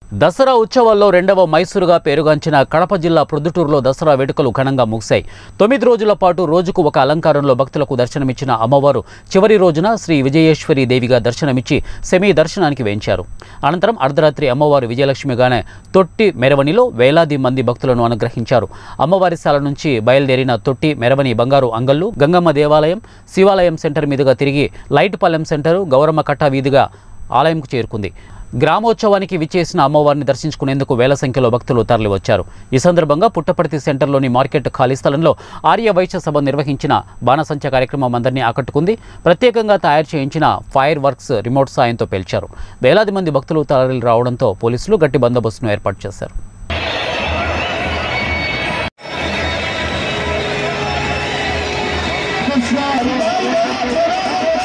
దసరా ఉత్సవాల్లో రెండవ మైసూరుగా పేరుగాంచిన కడప జిల్లా ప్రొద్దుటూరులో దసరా వేడుకలు ఘనంగా ముగిశాయి తొమ్మిది రోజుల పాటు రోజుకు ఒక అలంకారంలో భక్తులకు దర్శనమిచ్చిన అమ్మవారు చివరి రోజున శ్రీ విజయేశ్వరి దేవిగా దర్శనమిచ్చి సెమీ దర్శనానికి వేయించారు అనంతరం అర్ధరాత్రి అమ్మవారు విజయలక్ష్మిగానే తొట్టి మెరవనిలో వేలాది మంది భక్తులను అనుగ్రహించారు అమ్మవారి శాల నుంచి బయలుదేరిన తొట్టి మెరవని బంగారు అంగళ్ళు గంగమ్మ దేవాలయం శివాలయం సెంటర్ మీదుగా తిరిగి లైట్పాలెం సెంటరు గౌరమ్మ కట్ట వీధిగా ఆలయంకు చేరుకుంది గ్రామోత్సవానికి విచ్చేసిన అమ్మవారిని దర్శించుకునేందుకు వేల సంఖ్యలో భక్తులు తరలివచ్చారు ఈ సందర్భంగా పుట్టపర్తి సెంటర్లోని మార్కెట్ ఖాళీ స్థలంలో ఆర్య వైశ్య సభ నిర్వహించిన బాణసంచ కార్యక్రమం అందరినీ ఆకట్టుకుంది ప్రత్యేకంగా తయారు చేయించిన ఫైర్ వర్క్స్ రిమోట్ సాయంతో పేల్చారు వేలాది మంది భక్తులు తరలి రావడంతో పోలీసులు గట్టి బందోబస్తును ఏర్పాటు చేశారు Let's go.